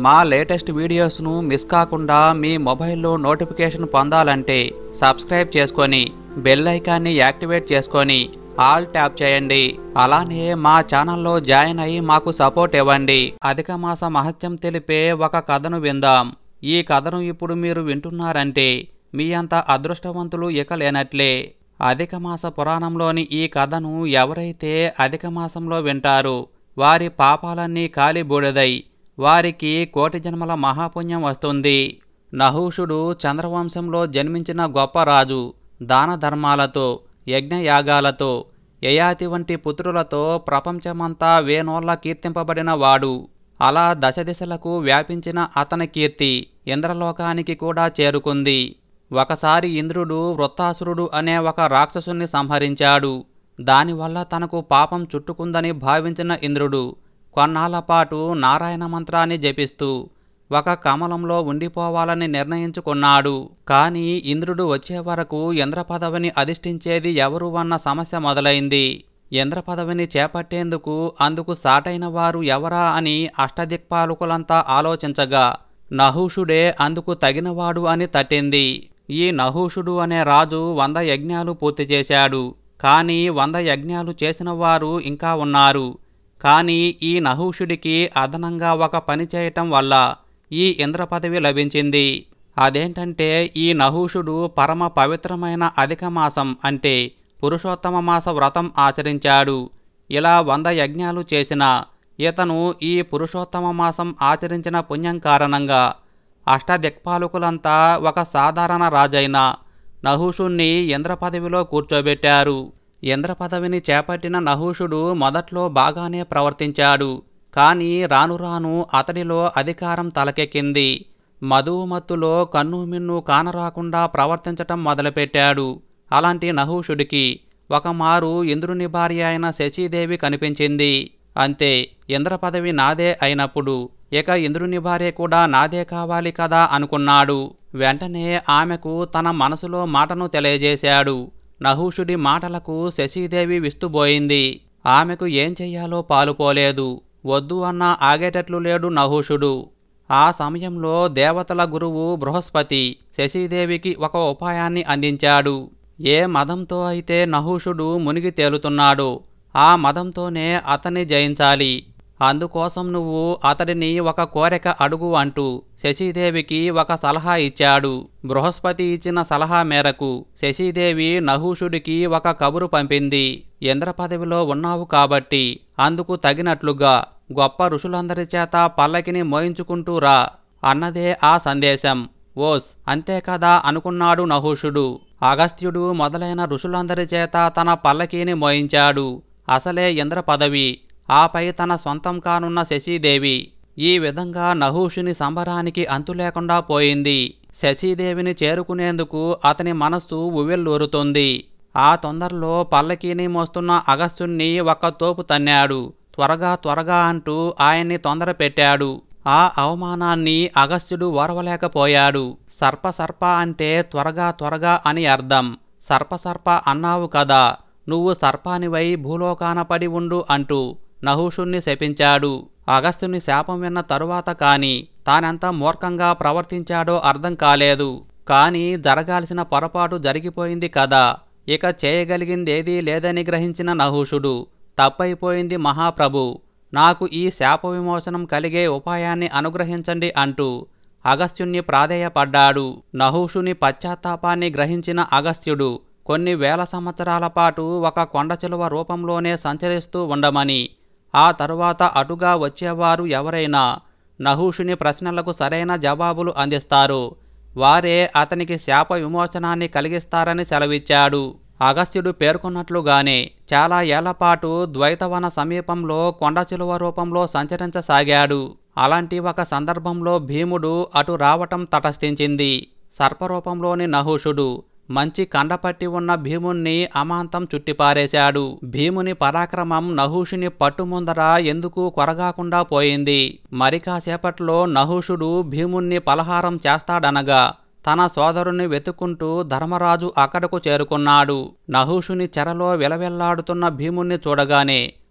మా latest వీడియోస్ను miss కాకుండా మీ మొబైల్లో నోటిఫికేషన్ పొందాలంటే సబ్స్క్రైబ్ చేసుకొని బెల్ ఐకాన్ని యాక్టివేట్ చేసుకొని ఆల్ ట్యాప్ చేయండి అలానే మా ఛానల్లో జాయిన్ అయ్యి మాకు సపోర్ట్ ఇవ్వండి అధిక మాస మహత్యం తెలిపే ఒక కథను విందాం ఈ కథను ఇప్పుడు మీరు వింటున్నారంటే మీ అంత అదృష్టవంతులు ఇక లేనట్లే అధిక మాస పురాణంలోని ఈ కథను ఎవరైతే అధిక మాసంలో వింటారో వారి పాపాలన్నీ కాలిబూడిదై వారికి కోటి జన్మల మహాపుణ్యం వస్తుంది నహూషుడు చంద్రవంశంలో జన్మించిన గొప్ప రాజు దాన ధర్మాలతో యజ్ఞయాగాలతో యయాతి వంటి పుత్రులతో ప్రపంచమంతా వేనోళ్ల కీర్తింపబడిన వాడు అలా దశ దిశలకు వ్యాపించిన అతని కీర్తి ఇంద్రలోకానికి కూడా చేరుకుంది ఒకసారి ఇంద్రుడు వృత్తాసురుడు అనే ఒక రాక్షసుని సంహరించాడు దానివల్ల తనకు పాపం చుట్టుకుందని భావించిన ఇంద్రుడు కొన్నాళ్ల పాటు నారాయణ మంత్రాన్ని జపిస్తూ ఒక కమలంలో ఉండిపోవాలని నిర్ణయించుకున్నాడు కానీ ఇంద్రుడు వచ్చే వరకు ఇంద్ర పదవిని అధిష్ఠించేది ఎవరు అన్న సమస్య మొదలైంది ఇంద్ర పదవిని చేపట్టేందుకు అందుకు సాటైన వారు ఎవరా అని అష్టదిక్పాలకులంతా ఆలోచించగా నహూషుడే అందుకు తగినవాడు అని తట్టింది ఈ నహూషుడు అనే రాజు వంద యజ్ఞాలు పూర్తి చేశాడు కానీ వంద యజ్ఞాలు చేసిన వారు ఇంకా ఉన్నారు కానీ ఈ నహూషుడికి అదనంగా ఒక పని చేయటం వల్ల ఈ ఇంద్ర పదవి లభించింది అదేంటంటే ఈ నహూషుడు పరమ పవిత్రమైన అధిక మాసం అంటే పురుషోత్తమ మాస వ్రతం ఆచరించాడు ఇలా వంద యజ్ఞాలు చేసిన ఇతను ఈ పురుషోత్తమ మాసం ఆచరించిన పుణ్యం కారణంగా అష్టదిక్పాలకులంతా ఒక సాధారణ రాజైన నహూషుణ్ణి ఇంద్ర పదవిలో కూర్చోబెట్టారు ఇంద్ర పదవిని చేపట్టిన నహూషుడు మొదట్లో బాగానే ప్రవర్తించాడు కానీ రాను రాను అతడిలో అధికారం తలకెక్కింది మధుమత్తులో కన్ను మిన్ను కానరాకుండా ప్రవర్తించటం మొదలుపెట్టాడు అలాంటి నహూషుడికి ఒకమారు ఇంద్రుని భార్య అయిన శశీదేవి కనిపించింది అంతే ఇంద్ర పదవి నాదే అయినప్పుడు ఇక ఇంద్రుని భార్య కూడా నాదే కావాలి కదా అనుకున్నాడు వెంటనే ఆమెకు తన మనసులో మాటను తెలియజేశాడు నహూషుడి మాటలకు శశీదేవి విస్తుబోయింది ఆమెకు ఏం చెయ్యాలో పాలుపోలేదు వద్దు అన్న ఆగేటట్లు లేడు నహూషుడు ఆ సమయంలో దేవతల గురువు బృహస్పతి శశీదేవికి ఒక ఉపాయాన్ని అందించాడు ఏ మదంతో అయితే నహూషుడు మునిగి తేలుతున్నాడో ఆ మదంతోనే అతన్ని జయించాలి అందుకోసం నువ్వు అతడిని ఒక కోరిక అడుగు అంటూ శశీదేవికి ఒక సలహా ఇచ్చాడు బృహస్పతి ఇచ్చిన సలహా మేరకు శశీదేవి నహూషుడికి ఒక కబురు పంపింది ఇంద్ర పదవిలో ఉన్నావు కాబట్టి అందుకు తగినట్లుగా గొప్ప ఋషులందరి చేత పల్లకిని మోయించుకుంటూ రా అన్నదే ఆ సందేశం ఓస్ అంతే కదా అనుకున్నాడు నహూషుడు అగస్త్యుడు మొదలైన ఋషులందరి చేత తన పల్లకీని మోయించాడు అసలే ఇంద్ర పదవి ఆపై తన సొంతం కానున్న శశీదేవి ఈ విధంగా నహూషుని సంబరానికి అంతులేకుండా పోయింది శశీదేవిని చేరుకునేందుకు అతని మనస్సు ఉవ్వెల్లూరుతుంది ఆ తొందరలో పల్లకీని మోస్తున్న అగస్త్యుణ్ణి ఒక్క తోపు తన్నాడు త్వరగా త్వరగా అంటూ ఆయన్ని తొందర పెట్టాడు ఆ అవమానాన్ని అగస్త్యుడు ఓర్వలేకపోయాడు సర్ప సర్ప అంటే త్వరగా త్వరగా అని అర్థం సర్ప సర్ప అన్నావు కదా నువ్వు సర్పానివై భూలోకాన పడి ఉండు అంటూ నహూషుణ్ణి శపించాడు అగస్త్యుని శాపం విన్న తరువాత కాని తానెంత మూర్ఖంగా ప్రవర్తించాడో అర్థం కాలేదు కాని జరగాల్సిన పొరపాటు జరిగిపోయింది కదా ఇక చేయగలిగిందేదీ లేదని గ్రహించిన నహూషుడు తప్పైపోయింది మహాప్రభు నాకు ఈ శాప విమోచనం కలిగే ఉపాయాన్ని అనుగ్రహించండి అంటూ అగస్త్యుణ్ణి ప్రాధేయపడ్డాడు నహూషుని పశ్చాత్తాపాన్ని గ్రహించిన అగస్త్యుడు కొన్ని వేల సంవత్సరాల పాటు ఒక కొండచిలువ రూపంలోనే సంచరిస్తూ ఉండమని ఆ తరువాత అటుగా వచ్చేవారు ఎవరైనా నహూషుని ప్రశ్నలకు సరైన జవాబులు అందిస్తారు వారే అతనికి శాప విమోచనాన్ని కలిగిస్తారని సెలవిచ్చాడు అగస్త్యుడు పేర్కొన్నట్లుగానే చాలా ఏళ్లపాటు ద్వైతవన సమీపంలో కొండచిలువ రూపంలో సంచరించసాగాడు అలాంటి ఒక సందర్భంలో భీముడు అటు రావటం తటస్థించింది సర్పరూపంలోని నహూషుడు మంచి కండపట్టి ఉన్న భీముణ్ణి అమాంతం చుట్టిపారేశాడు భీముని పరాక్రమం నహూషుని పట్టుముందర ఎందుకు కొరగాకుండా పోయింది మరి కాసేపట్లో నహూషుడు భీముణ్ణి పలహారం చేస్తాడనగా తన సోదరుని వెతుక్కుంటూ ధర్మరాజు అక్కడకు చేరుకున్నాడు నహూషుని చెరలో విలవిల్లాడుతున్న భీముణ్ణి చూడగానే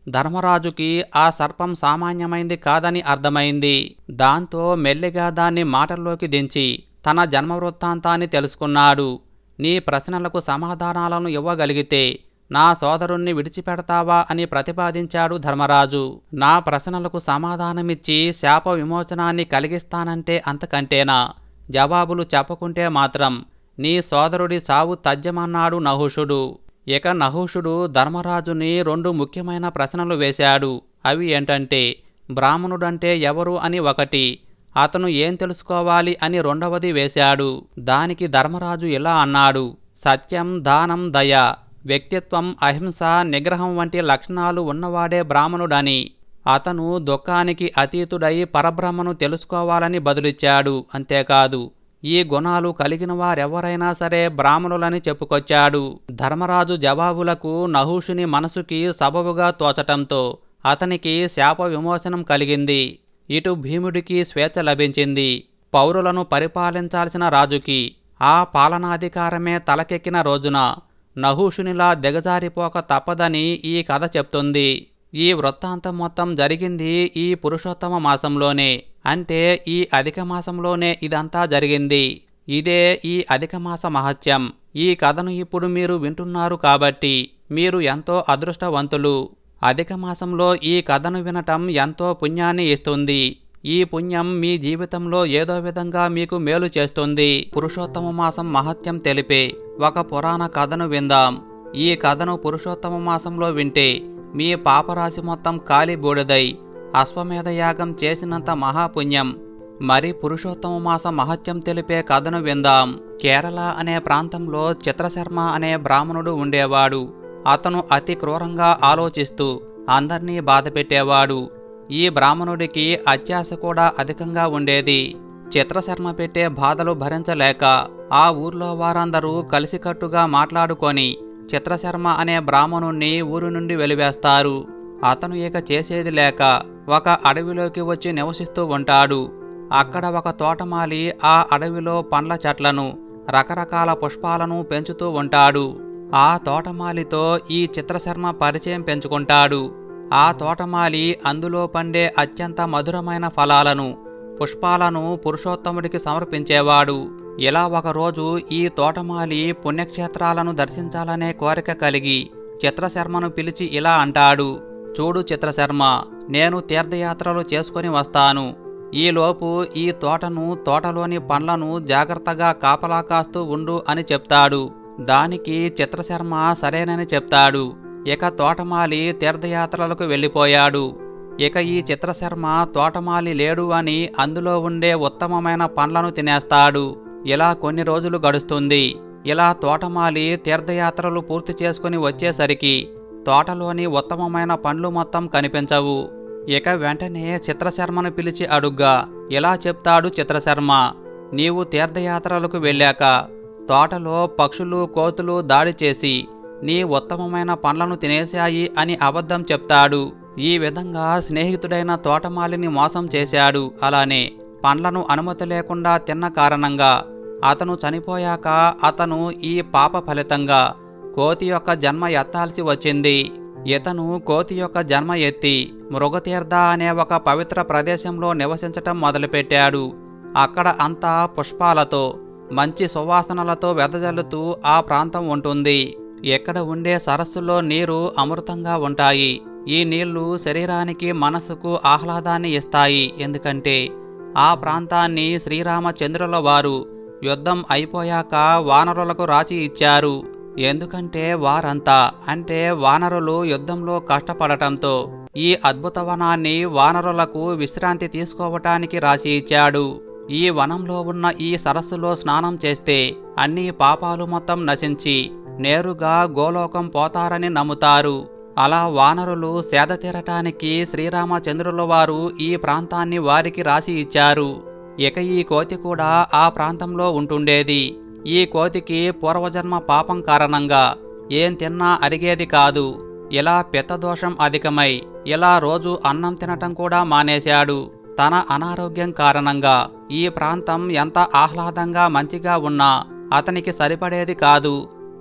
ధర్మరాజుకి ఆ సర్పం సామాన్యమైంది కాదని అర్థమైంది దాంతో మెల్లిగా దాన్ని మాటల్లోకి దించి తన జన్మ వృత్తాంతాన్ని తెలుసుకున్నాడు నీ ప్రశ్నలకు సమాధానాలను ఇవ్వగలిగితే నా సోదరుణ్ణి విడిచిపెడతావా అని ప్రతిపాదించాడు ధర్మరాజు నా ప్రశ్నలకు సమాధానమిచ్చి శాప విమోచనాన్ని కలిగిస్తానంటే అంతకంటేనా జవాబులు చెప్పకుంటే మాత్రం నీ సోదరుడి చావు తథ్యమన్నాడు నహుషుడు ఇక నహుషుడు ధర్మరాజుని రెండు ముఖ్యమైన ప్రశ్నలు వేశాడు అవి ఏంటంటే బ్రాహ్మణుడంటే ఎవరు అని ఒకటి అతను ఏం తెలుసుకోవాలి అని రెండవది వేశాడు దానికి ధర్మరాజు ఇలా అన్నాడు సత్యం దానం దయ వ్యక్తిత్వం అహింస నిగ్రహం వంటి లక్షణాలు ఉన్నవాడే బ్రాహ్మణుడని అతను దుఃఖానికి అతీతుడై పరబ్రహ్మను తెలుసుకోవాలని బదులిచ్చాడు అంతేకాదు ఈ గుణాలు కలిగిన వారెవరైనా సరే బ్రాహ్మణులని చెప్పుకొచ్చాడు ధర్మరాజు జవాబులకు నహుషుని మనసుకి సబబుగా తోచటంతో అతనికి శాప విమోచనం కలిగింది ఇటు భీముడికి స్వేచ్ఛ లభించింది పౌరులను పరిపాలించాల్సిన రాజుకి ఆ పాలనాధికారమే తలకెక్కిన రోజున నహుషునిలా దిగజారిపోక తప్పదని ఈ కథ చెప్తుంది ఈ వృత్తాంతం మొత్తం జరిగింది ఈ పురుషోత్తమ మాసంలోనే అంటే ఈ అధిక మాసంలోనే ఇదంతా జరిగింది ఇదే ఈ అధిక మాస మహత్యం ఈ కథను ఇప్పుడు మీరు వింటున్నారు కాబట్టి మీరు ఎంతో అదృష్టవంతులు అధిక మాసంలో ఈ కథను వినటం ఎంతో పుణ్యాన్ని ఇస్తుంది ఈ పుణ్యం మీ జీవితంలో ఏదో విధంగా మీకు మేలు చేస్తుంది పురుషోత్తమ మాసం మహత్యం తెలిపే ఒక పురాణ కథను విందాం ఈ కథను పురుషోత్తమ మాసంలో వింటే మీ పాపరాశి మొత్తం కాలి బూడిదై అశ్వమేధ యాగం చేసినంత మహాపుణ్యం మరి పురుషోత్తమ మాస మహత్యం తెలిపే కథను విందాం కేరళ అనే ప్రాంతంలో చిత్రశర్మ అనే బ్రాహ్మణుడు ఉండేవాడు అతను అతి క్రూరంగా ఆలోచిస్తూ అందర్నీ బాధపెట్టేవాడు ఈ బ్రాహ్మణుడికి అత్యాశ కూడా అధికంగా ఉండేది చిత్రశర్మ పెట్టే బాధలు భరించలేక ఆ ఊర్లో వారందరూ కలిసికట్టుగా మాట్లాడుకొని చిత్రశర్మ అనే బ్రాహ్మణుణ్ణి ఊరు నుండి వెలివేస్తారు అతను ఇక చేసేది లేక ఒక అడవిలోకి వచ్చి నివసిస్తూ ఉంటాడు అక్కడ ఒక తోటమాలి ఆ అడవిలో పండ్ల చెట్లను రకరకాల పుష్పాలను పెంచుతూ ఉంటాడు ఆ తోటమాలితో ఈ చిత్రశర్మ పరిచయం పెంచుకుంటాడు ఆ తోటమాలి అందులో పండే అత్యంత మధురమైన ఫలాలను పుష్పాలను పురుషోత్తముడికి సమర్పించేవాడు ఇలా ఒకరోజు ఈ తోటమాలి పుణ్యక్షేత్రాలను దర్శించాలనే కోరిక కలిగి చిత్రశర్మను పిలిచి ఇలా అంటాడు చూడు చిత్రశర్మ నేను తీర్థయాత్రలు చేసుకొని వస్తాను ఈలోపు ఈ తోటను తోటలోని పండ్లను జాగ్రత్తగా కాపలా కాస్తూ ఉండు అని చెప్తాడు దానికి చిత్రశర్మ సరేనని చెప్తాడు ఇక తోటమాలి తీర్థయాత్రలకు వెళ్ళిపోయాడు ఇక ఈ చిత్రశర్మ తోటమాలి లేడు అని అందులో ఉండే ఉత్తమమైన పండ్లను తినేస్తాడు ఇలా కొన్ని రోజులు గడుస్తుంది ఇలా తోటమాలి తీర్థయాత్రలు పూర్తి చేసుకుని వచ్చేసరికి తోటలోని ఉత్తమమైన పండ్లు మొత్తం కనిపించవు ఇక వెంటనే చిత్రశర్మను పిలిచి అడుగ్గా ఇలా చెప్తాడు చిత్రశర్మ నీవు తీర్థయాత్రలకు వెళ్ళాక తోటలో పక్షులు కోతులు దాడి చేసి నీ ఉత్తమమైన పండ్లను తినేశాయి అని అబద్ధం చెప్తాడు ఈ విధంగా స్నేహితుడైన తోటమాలిని మోసం చేశాడు అలానే పండ్లను అనుమతి లేకుండా తిన్న కారణంగా అతను చనిపోయాక అతను ఈ పాప ఫలితంగా కోతి యొక్క జన్మ ఎత్తాల్సి వచ్చింది ఇతను కోతి యొక్క జన్మ ఎత్తి మృగతీర్థ అనే ఒక పవిత్ర ప్రదేశంలో నివసించటం మొదలుపెట్టాడు అక్కడ అంతా పుష్పాలతో మంచి సువాసనలతో వెదజల్లుతూ ఆ ప్రాంతం ఉంటుంది ఎక్కడ ఉండే సరస్సులో నీరు అమృతంగా ఉంటాయి ఈ నీళ్లు శరీరానికి మనసుకు ఆహ్లాదాన్ని ఇస్తాయి ఎందుకంటే ఆ ప్రాంతాన్ని శ్రీరామచంద్రుల వారు యుద్ధం అయిపోయాక వానరులకు రాసి ఇచ్చారు ఎందుకంటే వారంతా అంటే వానరులు యుద్ధంలో కష్టపడటంతో ఈ అద్భుత వనాన్ని వానరులకు విశ్రాంతి తీసుకోవటానికి రాసి ఇచ్చాడు ఈ వనంలో ఉన్న ఈ సరస్సులో స్నానం చేస్తే అన్ని పాపాలు మొత్తం నశించి నేరుగా గోలోకం పోతారని నమ్ముతారు అలా వానరులు సేద తీరటానికి శ్రీరామచంద్రుల వారు ఈ ప్రాంతాన్ని వారికి రాసి ఇచ్చారు ఇక ఈ కోతి కూడా ఆ ప్రాంతంలో ఉంటుండేది ఈ కోతికి పూర్వజన్మ పాపం కారణంగా ఏం తిన్నా అరిగేది కాదు ఇలా పిత్తదోషం అధికమై ఇలా రోజు అన్నం తినటం కూడా మానేశాడు తన అనారోగ్యం కారణంగా ఈ ప్రాంతం ఎంత ఆహ్లాదంగా మంచిగా ఉన్నా అతనికి సరిపడేది కాదు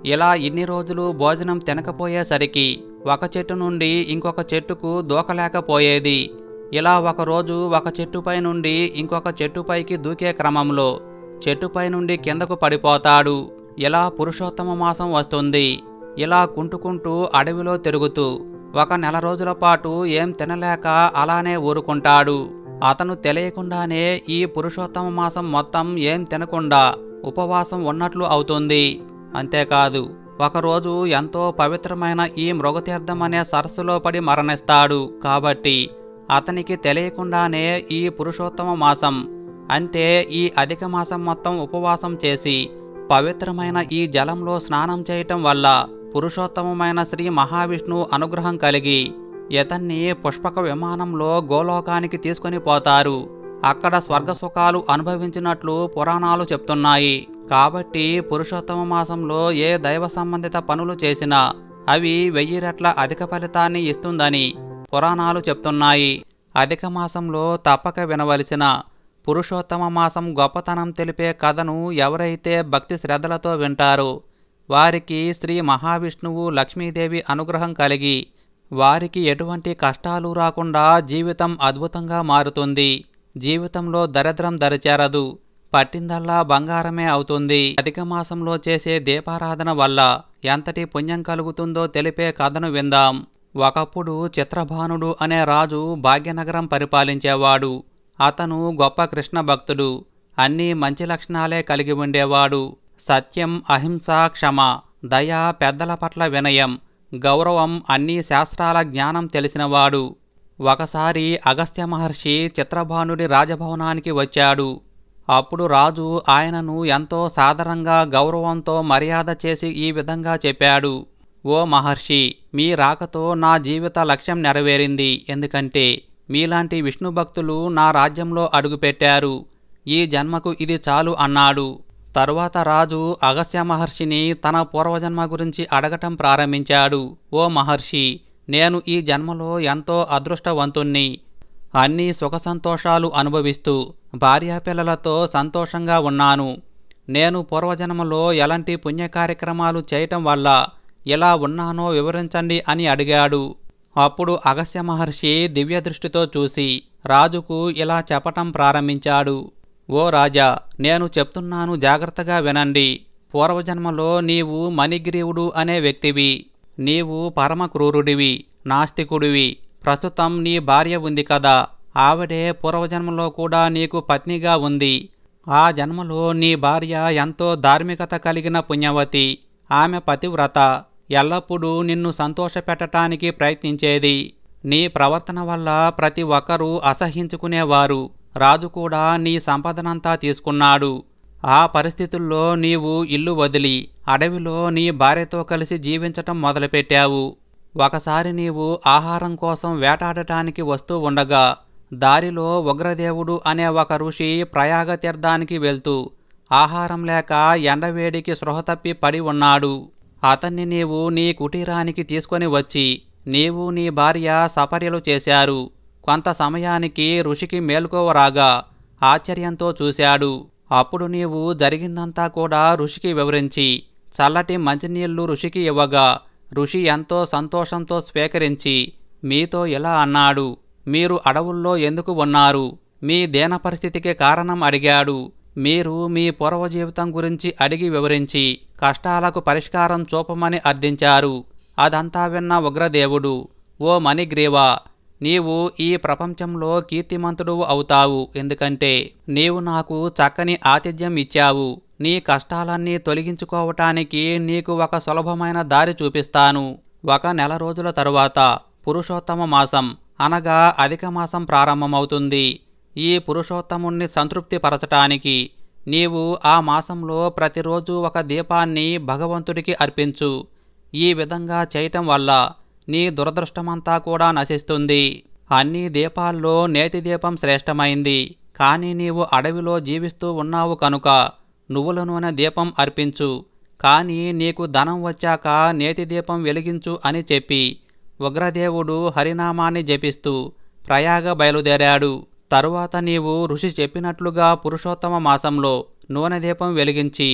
ఇలా ఇన్ని రోజులు భోజనం తినకపోయేసరికి ఒక చెట్టు నుండి ఇంకొక చెట్టుకు దూకలేకపోయేది ఇలా ఒకరోజు ఒక చెట్టుపై నుండి ఇంకొక చెట్టుపైకి దూకే క్రమంలో చెట్టుపై నుండి కిందకు పడిపోతాడు ఇలా పురుషోత్తమ మాసం వస్తుంది ఇలా కుంటుకుంటూ అడవిలో తిరుగుతూ ఒక నెల రోజుల పాటు ఏం తినలేక అలానే ఊరుకుంటాడు అతను తెలియకుండానే ఈ పురుషోత్తమ మాసం మొత్తం ఏం తినకుండా ఉపవాసం ఉన్నట్లు అవుతుంది అంతేకాదు ఒకరోజు ఎంతో పవిత్రమైన ఈ మృగతీర్థం అనే సరస్సులో పడి మరణిస్తాడు కాబట్టి అతనికి తెలియకుండానే ఈ పురుషోత్తమ మాసం అంటే ఈ అధిక మాసం మొత్తం ఉపవాసం చేసి పవిత్రమైన ఈ జలంలో స్నానం చేయటం వల్ల పురుషోత్తమమైన శ్రీ మహావిష్ణువు అనుగ్రహం కలిగి ఇతన్ని పుష్పక విమానంలో గోలోకానికి తీసుకొని పోతారు అక్కడ స్వర్గ సుఖాలు అనుభవించినట్లు పురాణాలు చెప్తున్నాయి కాబట్టి పురుషోత్తమ మాసంలో ఏ దైవ సంబంధిత పనులు చేసినా అవి వెయ్యి రెట్ల అధిక ఫలితాన్ని ఇస్తుందని పురాణాలు చెప్తున్నాయి అధిక మాసంలో తప్పక వినవలసిన పురుషోత్తమ మాసం గొప్పతనం తెలిపే కథను ఎవరైతే భక్తి శ్రద్ధలతో వింటారో వారికి శ్రీ మహావిష్ణువు లక్ష్మీదేవి అనుగ్రహం కలిగి వారికి ఎటువంటి కష్టాలు రాకుండా జీవితం అద్భుతంగా మారుతుంది జీవితంలో దరిద్రం దరిచేరదు పట్టిందల్లా బంగారమే అవుతుంది అధిక మాసంలో చేసే దీపారాధన వల్ల ఎంతటి పుణ్యం కలుగుతుందో తెలిపే కథను విందాం ఒకప్పుడు చిత్రభానుడు అనే రాజు భాగ్యనగరం పరిపాలించేవాడు అతను గొప్ప కృష్ణ భక్తుడు అన్ని మంచి లక్షణాలే కలిగి ఉండేవాడు సత్యం అహింస క్షమ దయ పెద్దల పట్ల వినయం గౌరవం అన్ని శాస్త్రాల జ్ఞానం తెలిసినవాడు ఒకసారి అగస్త్య మహర్షి చిత్రభానుడి రాజభవనానికి వచ్చాడు అప్పుడు రాజు ఆయనను ఎంతో సాదరంగా గౌరవంతో మర్యాద చేసి ఈ విధంగా చెప్పాడు ఓ మహర్షి మీ రాకతో నా జీవిత లక్ష్యం నెరవేరింది ఎందుకంటే మీలాంటి విష్ణు భక్తులు నా రాజ్యంలో అడుగుపెట్టారు ఈ జన్మకు ఇది చాలు అన్నాడు తరువాత రాజు అగస్త్య మహర్షిని తన పూర్వజన్మ గురించి అడగటం ప్రారంభించాడు ఓ మహర్షి నేను ఈ జన్మలో ఎంతో అదృష్టవంతుణ్ణి అన్ని సుఖ సంతోషాలు అనుభవిస్తూ భార్యాపిల్లలతో సంతోషంగా ఉన్నాను నేను పూర్వజన్మలో ఎలాంటి పుణ్య కార్యక్రమాలు చేయటం వల్ల ఎలా ఉన్నానో వివరించండి అని అడిగాడు అప్పుడు అగస్త్య మహర్షి దివ్య దృష్టితో చూసి రాజుకు ఇలా చెప్పటం ప్రారంభించాడు ఓ రాజా నేను చెప్తున్నాను జాగ్రత్తగా వినండి పూర్వజన్మలో నీవు మణిగ్రీవుడు అనే వ్యక్తివి నీవు పరమ క్రూరుడివి నాస్తికుడివి ప్రస్తుతం నీ భార్య ఉంది కదా ఆవిడే పూర్వజన్మలో కూడా నీకు పత్నిగా ఉంది ఆ జన్మలో నీ భార్య ఎంతో ధార్మికత కలిగిన పుణ్యవతి ఆమె పతివ్రత ఎల్లప్పుడూ నిన్ను సంతోషపెట్టటానికి ప్రయత్నించేది నీ ప్రవర్తన వల్ల ప్రతి ఒక్కరూ అసహించుకునేవారు రాజు కూడా నీ సంపదనంతా తీసుకున్నాడు ఆ పరిస్థితుల్లో నీవు ఇల్లు వదిలి అడవిలో నీ భార్యతో కలిసి జీవించటం మొదలుపెట్టావు ఒకసారి నీవు ఆహారం కోసం వేటాడటానికి వస్తూ ఉండగా దారిలో ఉగ్రదేవుడు అనే ఒక ఋషి ప్రయాగ తీర్థానికి వెళ్తూ ఆహారం లేక ఎండవేడికి స్పృహ తప్పి పడి ఉన్నాడు అతన్ని నీవు నీ కుటీరానికి తీసుకొని వచ్చి నీవు నీ భార్య సపర్యలు చేశారు కొంత సమయానికి ఋషికి మేల్కోవరాగా ఆశ్చర్యంతో చూశాడు అప్పుడు నీవు జరిగిందంతా కూడా ఋషికి వివరించి చల్లటి మంచినీళ్లు ఋషికి ఇవ్వగా ఋషి ఎంతో సంతోషంతో స్వీకరించి మీతో ఇలా అన్నాడు మీరు అడవుల్లో ఎందుకు ఉన్నారు మీ దేన పరిస్థితికి కారణం అడిగాడు మీరు మీ పూర్వ జీవితం గురించి అడిగి వివరించి కష్టాలకు పరిష్కారం చూపమని అర్థించారు అదంతా విన్న ఉగ్రదేవుడు ఓ మణిగ్రీవా నీవు ఈ ప్రపంచంలో కీర్తిమంతుడు అవుతావు ఎందుకంటే నీవు నాకు చక్కని ఆతిథ్యం ఇచ్చావు నీ కష్టాలన్నీ తొలగించుకోవటానికి నీకు ఒక సులభమైన దారి చూపిస్తాను ఒక నెల రోజుల తరువాత పురుషోత్తమ మాసం అనగా అధిక మాసం ప్రారంభమవుతుంది ఈ పురుషోత్తముణ్ణి సంతృప్తిపరచటానికి నీవు ఆ మాసంలో ప్రతిరోజు ఒక దీపాన్ని భగవంతుడికి అర్పించు ఈ విధంగా చేయటం వల్ల నీ దురదృష్టమంతా కూడా నశిస్తుంది అన్ని దీపాల్లో నేతి దీపం శ్రేష్టమైంది కానీ నీవు అడవిలో జీవిస్తూ ఉన్నావు కనుక నువ్వుల నూనె దీపం అర్పించు కానీ నీకు ధనం వచ్చాక నేతి దీపం వెలిగించు అని చెప్పి ఉగ్రదేవుడు హరినామాన్ని జపిస్తూ ప్రయాగ బయలుదేరాడు తరువాత నీవు ఋషి చెప్పినట్లుగా పురుషోత్తమ మాసంలో నూనె దీపం వెలిగించి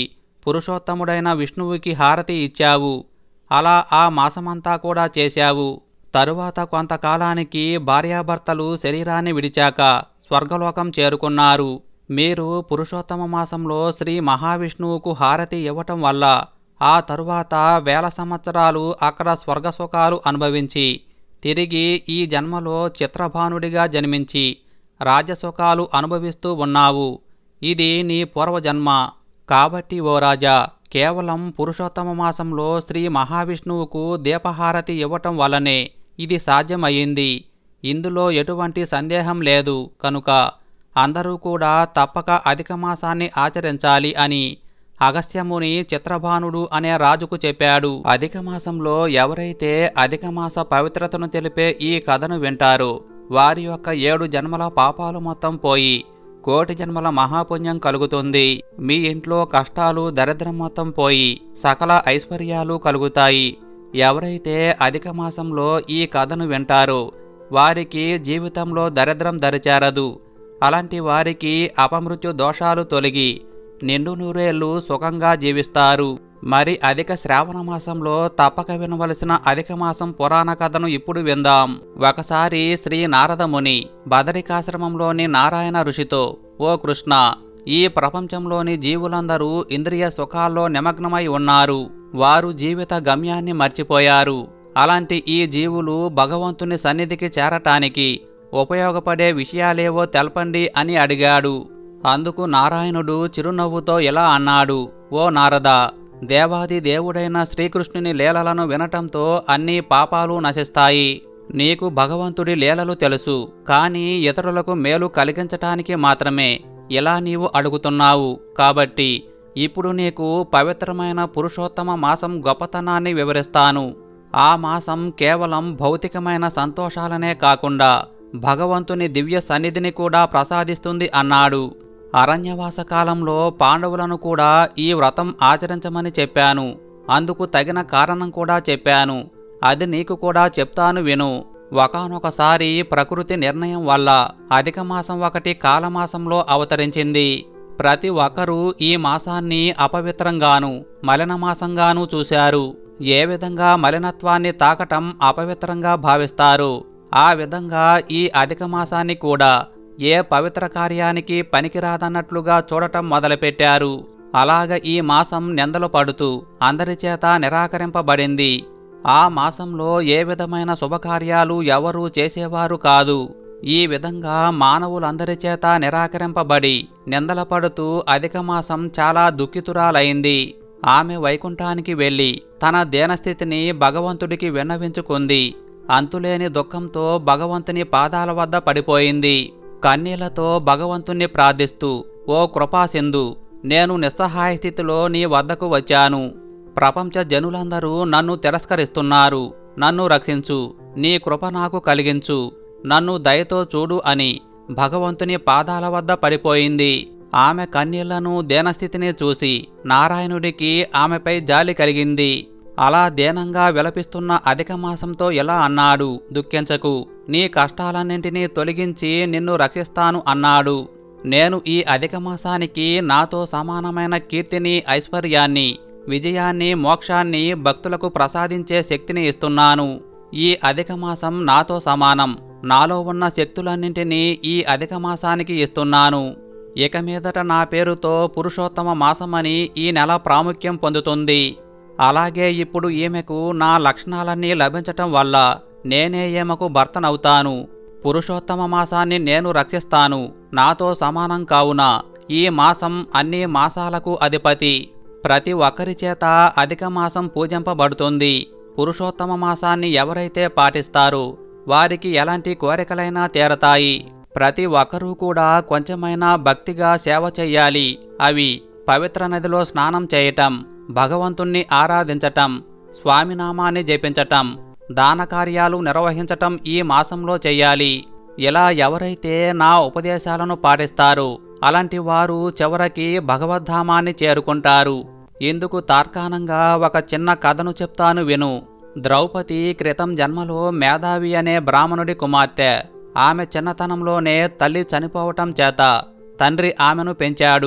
పురుషోత్తముడైన విష్ణువుకి హారతి ఇచ్చావు అలా ఆ మాసమంతా కూడా చేశావు తరువాత కొంతకాలానికి భార్యాభర్తలు శరీరాన్ని విడిచాక స్వర్గలోకం చేరుకున్నారు మీరు పురుషోత్తమ మాసంలో శ్రీ మహావిష్ణువుకు హారతి ఇవ్వటం వల్ల ఆ తరువాత వేల సంవత్సరాలు అక్కడ స్వర్గసుఖాలు అనుభవించి తిరిగి ఈ జన్మలో చిత్రభానుడిగా జన్మించి రాజసుఖాలు అనుభవిస్తూ ఉన్నావు ఇది నీ పూర్వజన్మ కాబట్టి ఓ రాజా కేవలం పురుషోత్తమ మాసంలో శ్రీ మహావిష్ణువుకు దీపహారతి ఇవ్వటం వల్లనే ఇది సాధ్యమయ్యింది ఇందులో ఎటువంటి సందేహం లేదు కనుక అందరూ కూడా తప్పక అధిక మాసాన్ని ఆచరించాలి అని అగస్త్యముని చిత్రభానుడు అనే రాజుకు చెప్పాడు అధిక మాసంలో ఎవరైతే అధిక మాస పవిత్రతను తెలిపే ఈ కథను వింటారో వారి యొక్క ఏడు జన్మల పాపాలు మొత్తం పోయి కోటి జన్మల మహాపుణ్యం కలుగుతుంది మీ ఇంట్లో కష్టాలు దరిద్రం మొత్తం పోయి సకల ఐశ్వర్యాలు కలుగుతాయి ఎవరైతే అధిక మాసంలో ఈ కథను వింటారో వారికి జీవితంలో దరిద్రం దరిచేరదు అలాంటి వారికి అపమృత్యు దోషాలు తొలగి నిండు నూరేళ్లు సుఖంగా జీవిస్తారు మరి అధిక శ్రావణ మాసంలో తప్పక వినవలసిన అధిక మాసం పురాణ కథను ఇప్పుడు విందాం ఒకసారి శ్రీ నారదముని బదరికాశ్రమంలోని నారాయణ ఋషితో ఓ కృష్ణ ఈ ప్రపంచంలోని జీవులందరూ ఇంద్రియ సుఖాల్లో నిమగ్నమై ఉన్నారు వారు జీవిత గమ్యాన్ని మర్చిపోయారు అలాంటి ఈ జీవులు భగవంతుని సన్నిధికి చేరటానికి ఉపయోగపడే విషయాలేవో తెలపండి అని అడిగాడు అందుకు నారాయణుడు చిరునవ్వుతో ఇలా అన్నాడు ఓ నారద దేవాది దేవుడైన శ్రీకృష్ణుని లీలలను వినటంతో అన్ని పాపాలు నశిస్తాయి నీకు భగవంతుడి లీలలు తెలుసు కానీ ఇతరులకు మేలు కలిగించటానికి మాత్రమే ఇలా నీవు అడుగుతున్నావు కాబట్టి ఇప్పుడు నీకు పవిత్రమైన పురుషోత్తమ మాసం గొప్పతనాన్ని వివరిస్తాను ఆ మాసం కేవలం భౌతికమైన సంతోషాలనే కాకుండా భగవంతుని దివ్య సన్నిధిని కూడా ప్రసాదిస్తుంది అన్నాడు అరణ్యవాస కాలంలో పాండవులను కూడా ఈ వ్రతం ఆచరించమని చెప్పాను అందుకు తగిన కారణం కూడా చెప్పాను అది నీకు కూడా చెప్తాను విను ఒకనొకసారి ప్రకృతి నిర్ణయం వల్ల అధిక మాసం ఒకటి కాలమాసంలో అవతరించింది ప్రతి ఒక్కరూ ఈ మాసాన్ని అపవిత్రంగాను మలినమాసంగాను చూశారు ఏ విధంగా మలినత్వాన్ని తాకటం అపవిత్రంగా భావిస్తారు ఆ విధంగా ఈ అధిక మాసాన్ని కూడా ఏ పవిత్ర కార్యానికి పనికిరాదన్నట్లుగా చూడటం మొదలుపెట్టారు అలాగ ఈ మాసం నిందలు పడుతూ అందరి చేత నిరాకరింపబడింది ఆ మాసంలో ఏ విధమైన శుభకార్యాలు ఎవరూ చేసేవారు కాదు ఈ విధంగా మానవులందరి చేత నిరాకరింపబడి నిందల పడుతూ అధిక మాసం చాలా దుఃఖితురాలైంది ఆమె వైకుంఠానికి వెళ్ళి తన దేనస్థితిని భగవంతుడికి విన్నవించుకుంది అంతులేని దుఃఖంతో భగవంతుని పాదాల వద్ద పడిపోయింది కన్నీళ్లతో భగవంతుణ్ణి ప్రార్థిస్తూ ఓ కృపాసింధు నేను నిస్సహాయ స్థితిలో నీ వద్దకు వచ్చాను ప్రపంచ జనులందరూ నన్ను తిరస్కరిస్తున్నారు నన్ను రక్షించు నీ కృప నాకు కలిగించు నన్ను దయతో చూడు అని భగవంతుని పాదాల వద్ద పడిపోయింది ఆమె కన్నీళ్లను దేనస్థితిని చూసి నారాయణుడికి ఆమెపై జాలి కలిగింది అలా దేనంగా విలపిస్తున్న అధిక మాసంతో ఇలా అన్నాడు దుఃఖించకు నీ కష్టాలన్నింటినీ తొలగించి నిన్ను రక్షిస్తాను అన్నాడు నేను ఈ అధిక మాసానికి నాతో సమానమైన కీర్తిని ఐశ్వర్యాన్ని విజయాన్ని మోక్షాన్ని భక్తులకు ప్రసాదించే శక్తిని ఇస్తున్నాను ఈ అధిక మాసం నాతో సమానం నాలో ఉన్న శక్తులన్నింటినీ ఈ అధిక మాసానికి ఇస్తున్నాను ఇక మీదట నా పేరుతో పురుషోత్తమ మాసమని ఈ నెల ప్రాముఖ్యం పొందుతుంది అలాగే ఇప్పుడు ఈమెకు నా లక్షణాలన్నీ లభించటం వల్ల నేనే ఈమెకు భర్తనవుతాను పురుషోత్తమ మాసాన్ని నేను రక్షిస్తాను నాతో సమానం కావున ఈ మాసం అన్ని మాసాలకు అధిపతి ప్రతి ఒక్కరి చేత అధిక మాసం పూజింపబడుతుంది పురుషోత్తమ మాసాన్ని ఎవరైతే పాటిస్తారో వారికి ఎలాంటి కోరికలైనా తీరతాయి ప్రతి ఒక్కరూ కూడా కొంచెమైనా భక్తిగా సేవ చెయ్యాలి అవి పవిత్ర నదిలో స్నానం చేయటం భగవంతుణ్ణి ఆరాధించటం స్వామినామాన్ని జపించటం దాన కార్యాలు నిర్వహించటం ఈ మాసంలో చెయ్యాలి ఇలా ఎవరైతే నా ఉపదేశాలను పాటిస్తారో అలాంటి వారు చివరికి భగవద్ధామాన్ని చేరుకుంటారు ఇందుకు తార్కాణంగా ఒక చిన్న కథను చెప్తాను విను ద్రౌపది క్రితం జన్మలో మేధావి అనే బ్రాహ్మణుడి కుమార్తె ఆమె చిన్నతనంలోనే తల్లి చనిపోవటం చేత తండ్రి ఆమెను పెంచాడు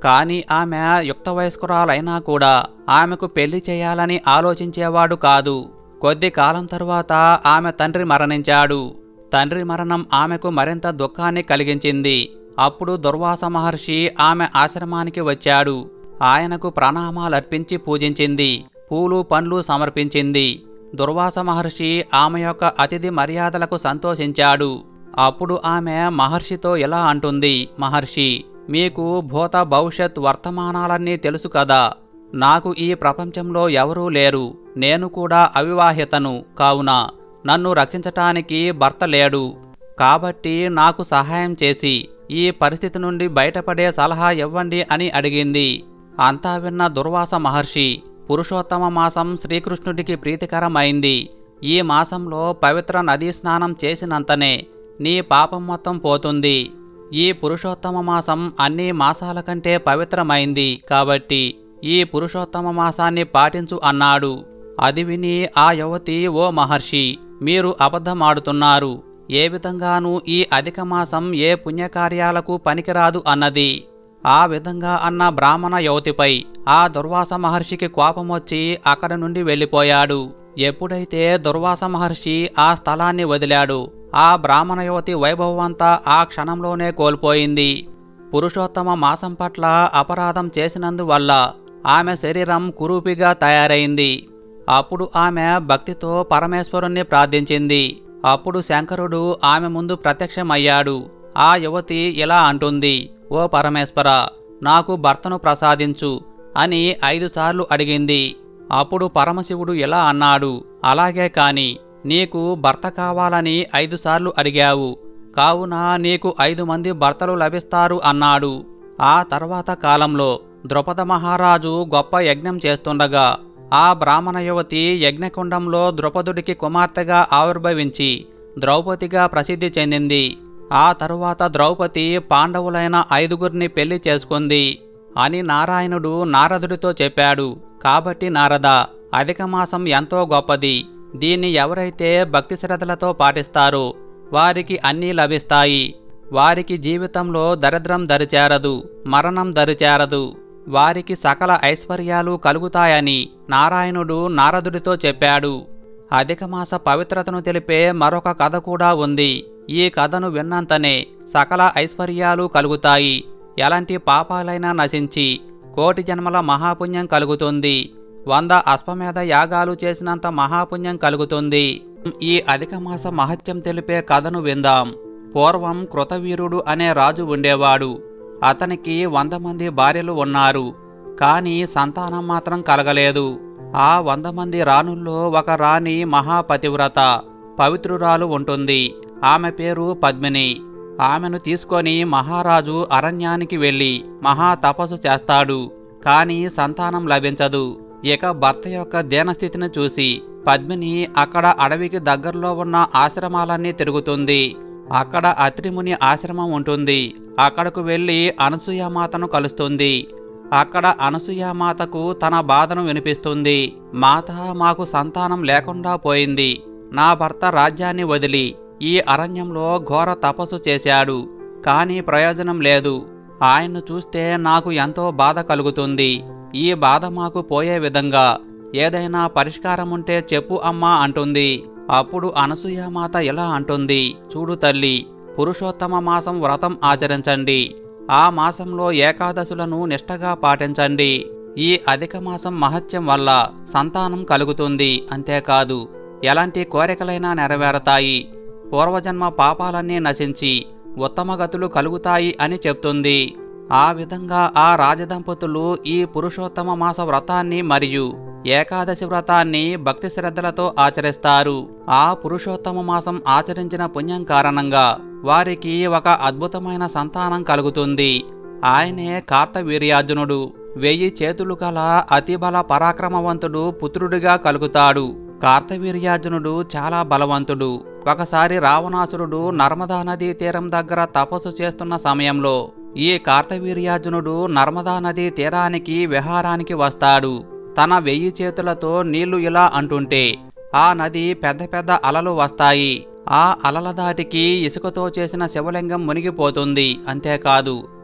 కానీ ఆమె యుక్త వయస్కురాలైనా కూడా ఆమెకు పెళ్లి చేయాలని ఆలోచించేవాడు కాదు కొద్ది కాలం తరువాత ఆమె తండ్రి మరణించాడు తండ్రి మరణం ఆమెకు మరింత దుఃఖాన్ని కలిగించింది అప్పుడు దుర్వాస మహర్షి ఆమె ఆశ్రమానికి వచ్చాడు ఆయనకు ప్రణామాలర్పించి పూజించింది పూలు పండ్లు సమర్పించింది దుర్వాస మహర్షి ఆమె యొక్క అతిథి మర్యాదలకు సంతోషించాడు అప్పుడు ఆమె మహర్షితో ఇలా అంటుంది మహర్షి మీకు భూత భవిష్యత్ వర్తమానాలన్నీ తెలుసు కదా నాకు ఈ ప్రపంచంలో ఎవరూ లేరు నేను కూడా అవివాహితను కావున నన్ను రక్షించటానికి భర్త లేడు కాబట్టి నాకు సహాయం చేసి ఈ పరిస్థితి నుండి బయటపడే సలహా ఇవ్వండి అని అడిగింది అంతా విన్న దుర్వాస మహర్షి పురుషోత్తమ మాసం శ్రీకృష్ణుడికి ప్రీతికరమైంది ఈ మాసంలో పవిత్ర నదీ స్నానం చేసినంతనే నీ పాపం మొత్తం పోతుంది ఈ పురుషోత్తమ మాసం అన్ని మాసాల కంటే పవిత్రమైంది కాబట్టి ఈ పురుషోత్తమ మాసాన్ని పాటించు అన్నాడు అది విని ఆ యువతి ఓ మహర్షి మీరు అబద్ధమాడుతున్నారు ఏ విధంగానూ ఈ అధిక మాసం ఏ పుణ్యకార్యాలకు పనికిరాదు అన్నది ఆ విధంగా అన్న బ్రాహ్మణ యువతిపై ఆ దుర్వాస మహర్షికి కోపం వచ్చి అక్కడి నుండి వెళ్ళిపోయాడు ఎప్పుడైతే దుర్వాస మహర్షి ఆ స్థలాన్ని వదిలాడు ఆ బ్రాహ్మణ యువతి వైభవమంతా ఆ క్షణంలోనే కోల్పోయింది పురుషోత్తమ మాసం పట్ల అపరాధం చేసినందువల్ల ఆమె శరీరం కురూపిగా తయారైంది అప్పుడు ఆమె భక్తితో పరమేశ్వరుణ్ణి ప్రార్థించింది అప్పుడు శంకరుడు ఆమె ముందు ప్రత్యక్షమయ్యాడు ఆ యువతి ఇలా అంటుంది ఓ పరమేశ్వర నాకు భర్తను ప్రసాదించు అని ఐదుసార్లు అడిగింది అప్పుడు పరమశివుడు ఇలా అన్నాడు అలాగే కాని నీకు భర్త కావాలని ఐదుసార్లు అడిగావు కావున నీకు ఐదు మంది భర్తలు లభిస్తారు అన్నాడు ఆ తర్వాత కాలంలో ద్రుపద మహారాజు గొప్ప యజ్ఞం చేస్తుండగా ఆ బ్రాహ్మణ యువతి యజ్ఞకుండంలో ద్రుపదుడికి కుమార్తెగా ఆవిర్భవించి ద్రౌపదిగా ప్రసిద్ధి చెందింది ఆ తరువాత ద్రౌపది పాండవులైన ఐదుగురిని పెళ్లి చేసుకుంది అని నారాయణుడు నారదుడితో చెప్పాడు కాబట్టి నారద అధిక మాసం ఎంతో గొప్పది దీన్ని ఎవరైతే భక్తి శ్రద్ధలతో పాటిస్తారో వారికి అన్నీ లభిస్తాయి వారికి జీవితంలో దరిద్రం దరిచేరదు మరణం దరిచేరదు వారికి సకల ఐశ్వర్యాలు కలుగుతాయని నారాయణుడు నారదుడితో చెప్పాడు అధిక మాస పవిత్రతను తెలిపే మరొక కథ కూడా ఉంది ఈ కథను విన్నంతనే సకల ఐశ్వర్యాలు కలుగుతాయి ఎలాంటి పాపాలైనా నశించి కోటి జన్మల మహాపుణ్యం కలుగుతుంది వంద అశ్వమేధ యాగాలు చేసినంత మహాపుణ్యం కలుగుతుంది ఈ అధిక మాస మహత్యం తెలిపే కథను విందాం పూర్వం కృతవీరుడు అనే రాజు ఉండేవాడు అతనికి వంద మంది భార్యలు ఉన్నారు కానీ సంతానం మాత్రం కలగలేదు ఆ వంద మంది రాణుల్లో ఒక రాణి మహాపతివ్రత పవిత్రురాలు ఉంటుంది ఆమె పేరు పద్మిని ఆమెను తీసుకొని మహారాజు అరణ్యానికి వెళ్ళి మహా తపస్సు చేస్తాడు కానీ సంతానం లభించదు ఇక భర్త యొక్క దీనస్థితిని చూసి పద్మిని అక్కడ అడవికి దగ్గరలో ఉన్న ఆశ్రమాలన్నీ తిరుగుతుంది అక్కడ అత్రిముని ఆశ్రమం ఉంటుంది అక్కడకు వెళ్ళి అనసూయమాతను కలుస్తుంది అక్కడ అనసూయమాతకు తన బాధను వినిపిస్తుంది మాత మాకు సంతానం లేకుండా పోయింది నా భర్త రాజ్యాన్ని వదిలి ఈ అరణ్యంలో ఘోర తపస్సు చేశాడు కానీ ప్రయోజనం లేదు ఆయన్ను చూస్తే నాకు ఎంతో బాధ కలుగుతుంది ఈ బాధ మాకు పోయే విధంగా ఏదైనా పరిష్కారం ఉంటే చెప్పు అమ్మా అంటుంది అప్పుడు అనసూయమాత ఇలా అంటుంది చూడు తల్లి పురుషోత్తమ మాసం వ్రతం ఆచరించండి ఆ మాసంలో ఏకాదశులను నిష్టగా పాటించండి ఈ అధిక మాసం మహత్యం వల్ల సంతానం కలుగుతుంది అంతేకాదు ఎలాంటి కోరికలైనా నెరవేరతాయి పూర్వజన్మ పాపాలన్నీ నశించి ఉత్తమగతులు కలుగుతాయి అని చెప్తుంది ఆ విధంగా ఆ రాజదంపతులు ఈ పురుషోత్తమ మాస వ్రతాన్ని మరియు ఏకాదశి వ్రతాన్ని భక్తి శ్రద్ధలతో ఆచరిస్తారు ఆ పురుషోత్తమ మాసం ఆచరించిన పుణ్యం కారణంగా వారికి ఒక అద్భుతమైన సంతానం కలుగుతుంది ఆయనే కార్తవీర్యార్జునుడు వెయ్యి చేతులు గల అతిబల పరాక్రమవంతుడు పుత్రుడిగా కలుగుతాడు కార్తవీర్యార్జునుడు చాలా బలవంతుడు ఒకసారి రావణాసురుడు నర్మదా నదీ తీరం దగ్గర తపస్సు చేస్తున్న సమయంలో ఈ కార్తవీర్యార్జునుడు నర్మదా నదీ తీరానికి విహారానికి వస్తాడు తన వెయ్యి చేతులతో నీళ్లు ఇలా అంటుంటే ఆ నది పెద్ద పెద్ద అలలు వస్తాయి ఆ అలల దాటికి ఇసుకతో చేసిన శివలింగం మునిగిపోతుంది అంతేకాదు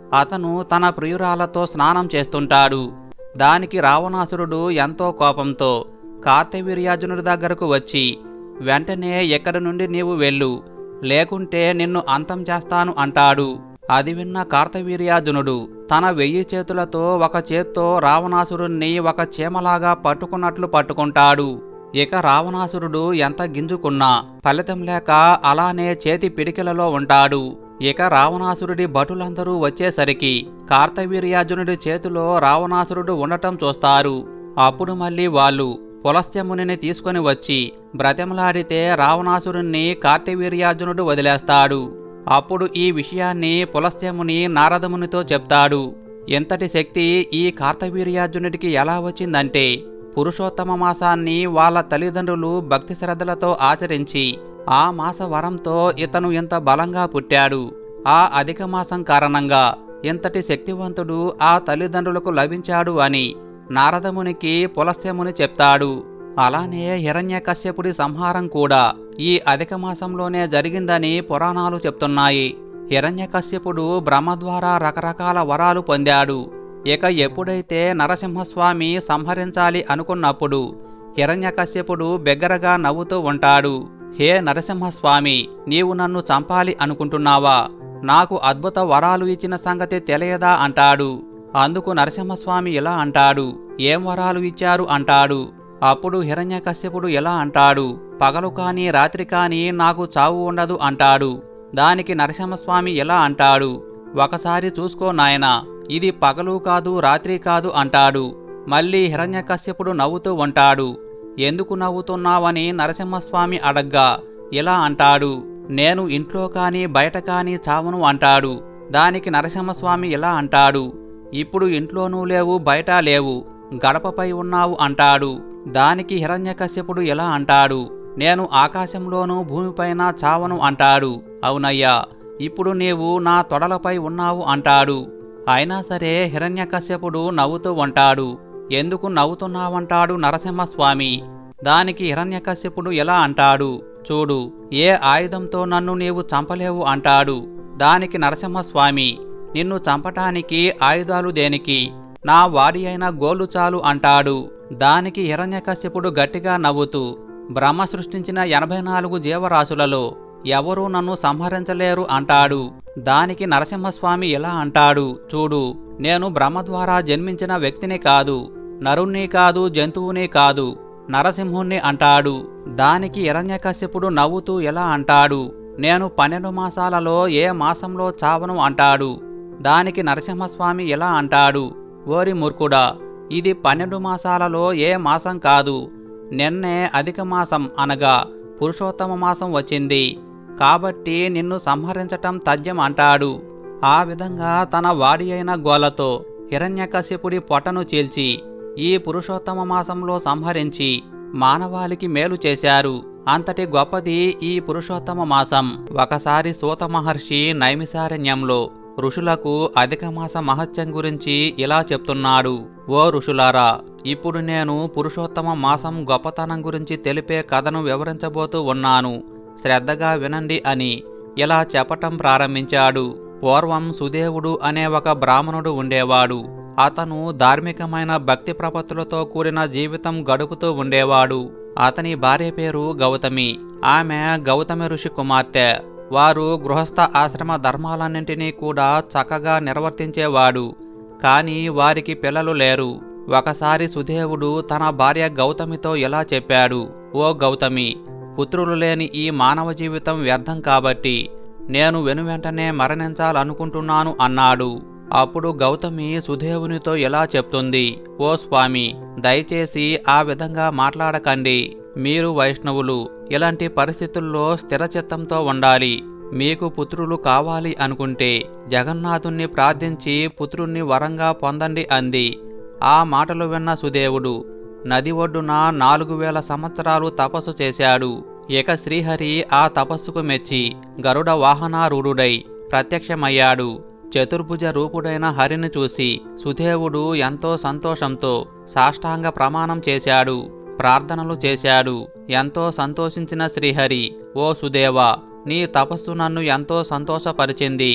అతను తన ప్రియురాలతో స్నానం చేస్తుంటాడు దానికి రావణాసురుడు ఎంతో కోపంతో కార్తవీర్యార్జునుడి దగ్గరకు వచ్చి వెంటనే ఎక్కడి నుండి నీవు వెళ్ళు లేకుంటే నిన్ను అంతం చేస్తాను అంటాడు అది విన్న కార్తవీర్యార్జునుడు తన వెయ్యి చేతులతో ఒక చేత్తో రావణాసురుణ్ణి ఒక చీమలాగా పట్టుకున్నట్లు పట్టుకుంటాడు ఇక రావణాసురుడు ఎంత గింజుకున్నా ఫలితం లేక అలానే చేతి పిడికిలలో ఉంటాడు ఇక రావణాసురుడి భటులందరూ వచ్చేసరికి కార్తవీర్యార్జునుడి చేతిలో రావణాసురుడు ఉండటం చూస్తారు అప్పుడు మళ్ళీ వాళ్ళు పులస్త్యమునిని తీసుకొని వచ్చి బ్రతిమలాడితే రావణాసురుణ్ణి కార్తవీర్యార్జునుడు వదిలేస్తాడు అప్పుడు ఈ విషయాన్ని పులస్త్యముని నారదమునితో చెప్తాడు ఎంతటి శక్తి ఈ కార్తవీర్యార్జునుడికి ఎలా వచ్చిందంటే పురుషోత్తమ మాసాన్ని వాళ్ళ తల్లిదండ్రులు భక్తి శ్రద్ధలతో ఆచరించి ఆ మాస వరంతో ఇతను ఇంత బలంగా పుట్టాడు ఆ అధిక మాసం కారణంగా ఇంతటి శక్తివంతుడు ఆ తల్లిదండ్రులకు లభించాడు అని నారదమునికి పులస్త్యముని చెప్తాడు అలానే హిరణ్యకశ్యపుడి సంహారం కూడా ఈ అధిక మాసంలోనే జరిగిందని పురాణాలు చెప్తున్నాయి హిరణ్యకశ్యపుడు బ్రహ్మ ద్వారా రకరకాల వరాలు పొందాడు ఇక ఎప్పుడైతే నరసింహస్వామి సంహరించాలి అనుకున్నప్పుడు హిరణ్యకశ్యపుడు బెగ్గరగా నవ్వుతూ ఉంటాడు హే నరసింహస్వామి నీవు నన్ను చంపాలి అనుకుంటున్నావా నాకు అద్భుత వరాలు ఇచ్చిన సంగతి తెలియదా అంటాడు అందుకు నరసింహస్వామి ఇలా అంటాడు ఏం వరాలు ఇచ్చారు అంటాడు అప్పుడు హిరణ్యకశ్యపుడు ఎలా అంటాడు పగలు కాని రాత్రి కాని నాకు చావు ఉండదు అంటాడు దానికి నరసింహస్వామి ఎలా అంటాడు ఒకసారి చూసుకో నాయనా ఇది పగలు కాదు రాత్రి కాదు అంటాడు మళ్ళీ హిరణ్యకశ్యపుడు నవ్వుతూ ఉంటాడు ఎందుకు నవ్వుతున్నావని నరసింహస్వామి అడగ్గా ఇలా అంటాడు నేను ఇంట్లో కాని బయట కాని చావను అంటాడు దానికి నరసింహస్వామి ఇలా అంటాడు ఇప్పుడు ఇంట్లోనూ లేవు బయట లేవు గడపపై ఉన్నావు అంటాడు దానికి హిరణ్యకశ్యపుడు ఎలా అంటాడు నేను ఆకాశంలోనూ భూమిపైన చావను అంటాడు అవునయ్యా ఇప్పుడు నీవు నా తొడలపై ఉన్నావు అంటాడు అయినా సరే హిరణ్యకశ్యపుడు నవ్వుతూ ఉంటాడు ఎందుకు నవ్వుతున్నావంటాడు నరసింహస్వామి దానికి హిరణ్యకశ్యపుడు ఎలా అంటాడు చూడు ఏ ఆయుధంతో నన్ను నీవు చంపలేవు అంటాడు దానికి నరసింహస్వామి నిన్ను చంపటానికి ఆయుధాలు దేనికి నా వాడి అయిన గోలు చాలు అంటాడు దానికి హిరణ్యకశ్యపుడు గట్టిగా నవ్వుతూ బ్రహ్మ సృష్టించిన ఎనభై నాలుగు జీవరాశులలో ఎవరూ నన్ను సంహరించలేరు అంటాడు దానికి నరసింహస్వామి ఎలా అంటాడు చూడు నేను బ్రహ్మ ద్వారా జన్మించిన వ్యక్తిని కాదు నరుణ్ణి కాదు జంతువుని కాదు నరసింహుణ్ణి అంటాడు దానికి హిరణ్యకశ్యపుడు నవ్వుతూ ఎలా అంటాడు నేను పన్నెండు మాసాలలో ఏ మాసంలో చావను అంటాడు దానికి నరసింహస్వామి ఎలా అంటాడు ఓరి మూర్ఖుడా ఇది పన్నెండు మాసాలలో ఏ మాసం కాదు నిన్నే అధిక మాసం అనగా పురుషోత్తమ మాసం వచ్చింది కాబట్టి నిన్ను సంహరించటం తథ్యం అంటాడు ఆ విధంగా తన వాడి అయిన గోలతో హిరణ్యకశ్యపుడి పొటను చీల్చి ఈ పురుషోత్తమ మాసంలో సంహరించి మానవాళికి మేలు చేశారు అంతటి గొప్పది ఈ పురుషోత్తమ మాసం ఒకసారి సూత మహర్షి నైమిసారణ్యంలో ఋషులకు అధిక మాస మహత్యం గురించి ఇలా చెప్తున్నాడు ఓ ఋషులారా ఇప్పుడు నేను పురుషోత్తమ మాసం గొప్పతనం గురించి తెలిపే కథను వివరించబోతూ ఉన్నాను శ్రద్ధగా వినండి అని ఇలా చెప్పటం ప్రారంభించాడు పూర్వం సుదేవుడు అనే ఒక బ్రాహ్మణుడు ఉండేవాడు అతను ధార్మికమైన భక్తి ప్రపత్తులతో కూడిన జీవితం గడుపుతూ ఉండేవాడు అతని భార్య పేరు గౌతమి ఆమె గౌతమి ఋషి కుమార్తె వారు గృహస్థ ఆశ్రమ ధర్మాలన్నింటినీ కూడా చక్కగా నిర్వర్తించేవాడు కాని వారికి పిల్లలు లేరు ఒకసారి సుదేవుడు తన భార్య గౌతమితో ఇలా చెప్పాడు ఓ గౌతమి పుత్రులు లేని ఈ మానవ జీవితం వ్యర్థం కాబట్టి నేను వెనువెంటనే మరణించాలనుకుంటున్నాను అన్నాడు అప్పుడు గౌతమి సుదేవునితో ఎలా చెప్తుంది ఓ స్వామి దయచేసి ఆ విధంగా మాట్లాడకండి మీరు వైష్ణవులు ఇలాంటి పరిస్థితుల్లో స్థిరచిత్తంతో ఉండాలి మీకు పుత్రులు కావాలి అనుకుంటే జగన్నాథుణ్ణి ప్రార్థించి పుత్రుణ్ణి వరంగా పొందండి అంది ఆ మాటలు విన్న సుదేవుడు నది ఒడ్డున నాలుగు వేల సంవత్సరాలు తపస్సు చేశాడు ఇక శ్రీహరి ఆ తపస్సుకు మెచ్చి గరుడ వాహనారూఢుడై ప్రత్యక్షమయ్యాడు చతుర్భుజ రూపుడైన హరిని చూసి సుదేవుడు ఎంతో సంతోషంతో సాష్టాంగ ప్రమాణం చేశాడు ప్రార్థనలు చేశాడు ఎంతో సంతోషించిన శ్రీహరి ఓ సుదేవా నీ తపస్సు నన్ను ఎంతో సంతోషపరిచింది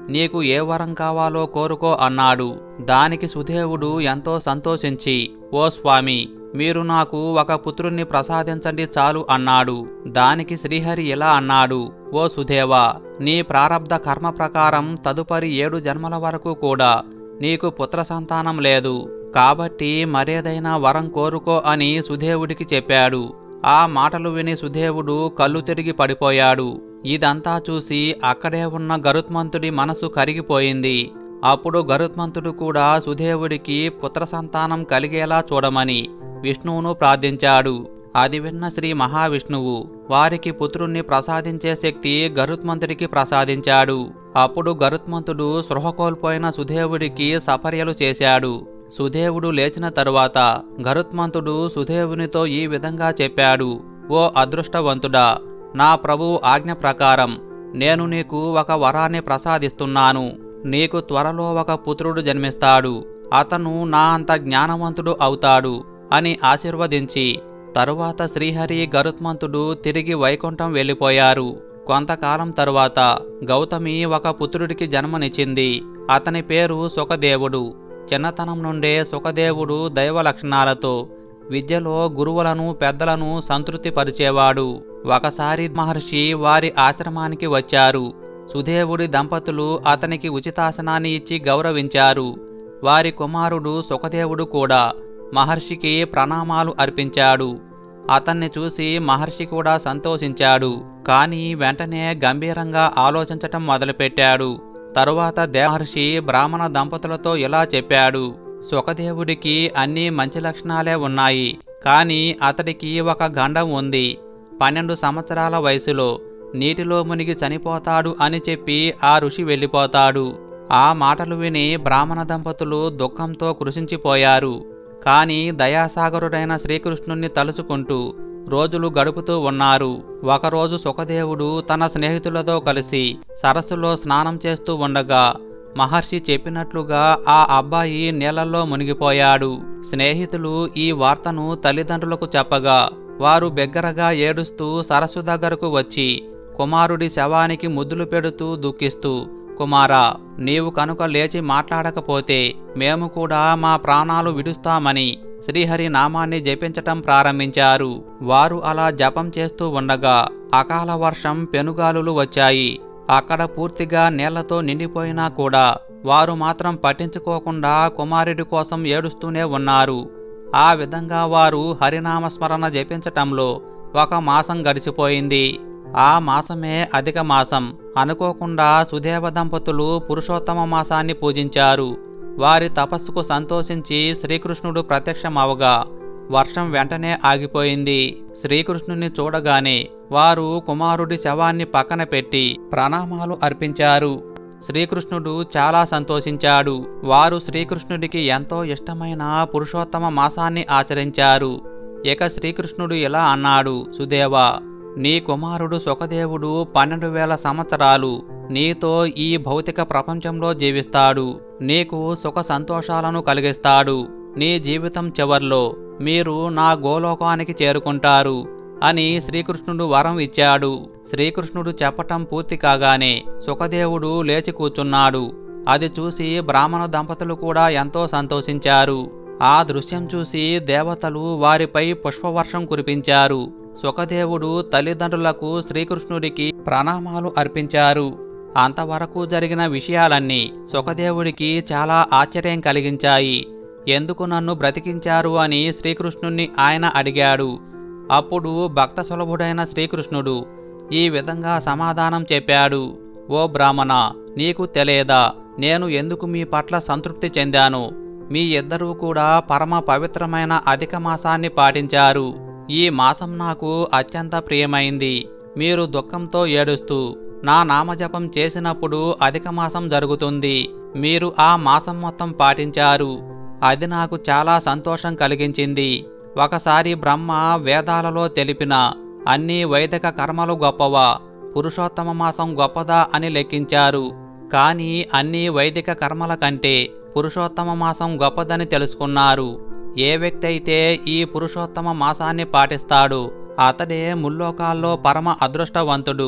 నీకు ఏ వరం కావాలో కోరుకో అన్నాడు దానికి సుదేవుడు ఎంతో సంతోషించి ఓ స్వామి మీరు నాకు ఒక పుత్రుణ్ణి ప్రసాదించండి చాలు అన్నాడు దానికి శ్రీహరి ఇలా అన్నాడు ఓ సుదేవా నీ ప్రారబ్ధ కర్మ ప్రకారం తదుపరి ఏడు జన్మల వరకు కూడా నీకు పుత్ర సంతానం లేదు కాబట్టి మరేదైనా వరం కోరుకో అని సుదేవుడికి చెప్పాడు ఆ మాటలు విని సుదేవుడు కళ్ళు తిరిగి పడిపోయాడు ఇదంతా చూసి అక్కడే ఉన్న గరుత్మంతుడి మనసు కరిగిపోయింది అప్పుడు గరుత్మంతుడు కూడా సుదేవుడికి పుత్ర సంతానం కలిగేలా చూడమని విష్ణువును ప్రార్థించాడు అది విన్న శ్రీ మహావిష్ణువు వారికి పుత్రుణ్ణి ప్రసాదించే శక్తి గరుత్మంతుడికి ప్రసాదించాడు అప్పుడు గరుత్మంతుడు స్పృహ కోల్పోయిన సుదేవుడికి సపర్యలు చేశాడు సుదేవుడు లేచిన తరువాత గరుత్మంతుడు సుదేవునితో ఈ విధంగా చెప్పాడు ఓ అదృష్టవంతుడా నా ప్రభువు ఆజ్ఞ ప్రకారం నేను నీకు ఒక వరాన్ని ప్రసాదిస్తున్నాను నీకు త్వరలో ఒక పుత్రుడు జన్మిస్తాడు అతను నా అంత జ్ఞానవంతుడు అవుతాడు అని ఆశీర్వదించి తరువాత శ్రీహరి గరుత్మంతుడు తిరిగి వైకుంఠం వెళ్ళిపోయారు కొంతకాలం తరువాత గౌతమి ఒక పుత్రుడికి జన్మనిచ్చింది అతని పేరు సుఖదేవుడు చిన్నతనం నుండే సుఖదేవుడు దైవ లక్షణాలతో విద్యలో గురువులను పెద్దలను సంతృప్తిపరిచేవాడు ఒకసారి మహర్షి వారి ఆశ్రమానికి వచ్చారు సుదేవుడి దంపతులు అతనికి ఉచితాసనాన్ని ఇచ్చి గౌరవించారు వారి కుమారుడు సుఖదేవుడు కూడా మహర్షికి ప్రణామాలు అర్పించాడు అతన్ని చూసి మహర్షి కూడా సంతోషించాడు కాని వెంటనే గంభీరంగా ఆలోచించటం మొదలుపెట్టాడు తరువాత దేవహర్షి బ్రాహ్మణ దంపతులతో ఇలా చెప్పాడు సుఖదేవుడికి అన్ని మంచి లక్షణాలే ఉన్నాయి కాని అతడికి ఒక గండం ఉంది పన్నెండు సంవత్సరాల వయసులో నీటిలో మునిగి చనిపోతాడు అని చెప్పి ఆ ఋషి వెళ్ళిపోతాడు ఆ మాటలు విని బ్రాహ్మణ దంపతులు దుఃఖంతో కృషించిపోయారు కాని దయాసాగరుడైన శ్రీకృష్ణుణ్ణి తలుచుకుంటూ రోజులు గడుపుతూ ఉన్నారు ఒకరోజు సుఖదేవుడు తన స్నేహితులతో కలిసి సరస్సులో స్నానం చేస్తూ ఉండగా మహర్షి చెప్పినట్లుగా ఆ అబ్బాయి నీళ్లలో మునిగిపోయాడు స్నేహితులు ఈ వార్తను తల్లిదండ్రులకు చెప్పగా వారు బెగ్గరగా ఏడుస్తూ సరస్సు దగ్గరకు వచ్చి కుమారుడి శవానికి ముద్దులు పెడుతూ దుఃఖిస్తూ కుమారా నీవు కనుక లేచి మాట్లాడకపోతే మేము కూడా మా ప్రాణాలు విడుస్తామని శ్రీహరి నామాన్ని జపించటం ప్రారంభించారు వారు అలా జపం చేస్తూ ఉండగా అకాల వర్షం పెనుగాలులు వచ్చాయి అక్కడ పూర్తిగా నీళ్లతో నిండిపోయినా కూడా వారు మాత్రం పట్టించుకోకుండా కుమారుడి కోసం ఏడుస్తూనే ఉన్నారు ఆ విధంగా వారు హరినామస్మరణ జపించటంలో ఒక మాసం గడిచిపోయింది ఆ మాసమే అధిక మాసం అనుకోకుండా సుదేవ దంపతులు పురుషోత్తమ మాసాన్ని పూజించారు వారి తపస్సుకు సంతోషించి శ్రీకృష్ణుడు ప్రత్యక్షమవగా వర్షం వెంటనే ఆగిపోయింది శ్రీకృష్ణుని చూడగానే వారు కుమారుడి శవాన్ని పక్కన పెట్టి ప్రణామాలు అర్పించారు శ్రీకృష్ణుడు చాలా సంతోషించాడు వారు శ్రీకృష్ణుడికి ఎంతో ఇష్టమైన పురుషోత్తమ మాసాన్ని ఆచరించారు ఇక శ్రీకృష్ణుడు ఇలా అన్నాడు సుదేవా నీ కుమారుడు సుఖదేవుడు పన్నెండు వేల సంవత్సరాలు నీతో ఈ భౌతిక ప్రపంచంలో జీవిస్తాడు నీకు సుఖ సంతోషాలను కలిగిస్తాడు నీ జీవితం చివర్లో మీరు నా గోలోకానికి చేరుకుంటారు అని శ్రీకృష్ణుడు వరం ఇచ్చాడు శ్రీకృష్ణుడు చెప్పటం పూర్తి కాగానే సుఖదేవుడు లేచి కూర్చున్నాడు అది చూసి బ్రాహ్మణ దంపతులు కూడా ఎంతో సంతోషించారు ఆ దృశ్యం చూసి దేవతలు వారిపై పుష్పవర్షం కురిపించారు సుఖదేవుడు తల్లిదండ్రులకు శ్రీకృష్ణుడికి ప్రణామాలు అర్పించారు అంతవరకు జరిగిన విషయాలన్నీ సుఖదేవుడికి చాలా ఆశ్చర్యం కలిగించాయి ఎందుకు నన్ను బ్రతికించారు అని శ్రీకృష్ణుణ్ణి ఆయన అడిగాడు అప్పుడు భక్త సులభుడైన శ్రీకృష్ణుడు ఈ విధంగా సమాధానం చెప్పాడు ఓ బ్రాహ్మణ నీకు తెలియదా నేను ఎందుకు మీ పట్ల సంతృప్తి చెందాను మీ ఇద్దరూ కూడా పరమ పవిత్రమైన అధిక మాసాన్ని పాటించారు ఈ మాసం నాకు అత్యంత ప్రియమైంది మీరు దుఃఖంతో ఏడుస్తూ నా నామజపం చేసినప్పుడు అధిక మాసం జరుగుతుంది మీరు ఆ మాసం మొత్తం పాటించారు అది నాకు చాలా సంతోషం కలిగించింది ఒకసారి బ్రహ్మ వేదాలలో తెలిపిన అన్ని వైదిక కర్మలు గొప్పవా పురుషోత్తమ మాసం గొప్పదా అని లెక్కించారు కానీ అన్ని వైదిక కర్మల కంటే పురుషోత్తమ మాసం గొప్పదని తెలుసుకున్నారు ఏ వ్యక్తి అయితే ఈ పురుషోత్తమ మాసాన్ని పాటిస్తాడో అతడే ముల్లోకాల్లో పరమ అదృష్టవంతుడు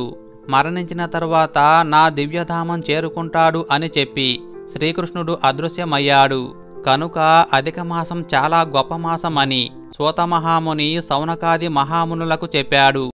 మరణించిన తరువాత నా దివ్యధామం చేరుకుంటాడు అని చెప్పి శ్రీకృష్ణుడు అదృశ్యమయ్యాడు కనుక అధిక మాసం చాలా గొప్ప మాసం అని సూతమహాముని సౌనకాది మహామునులకు చెప్పాడు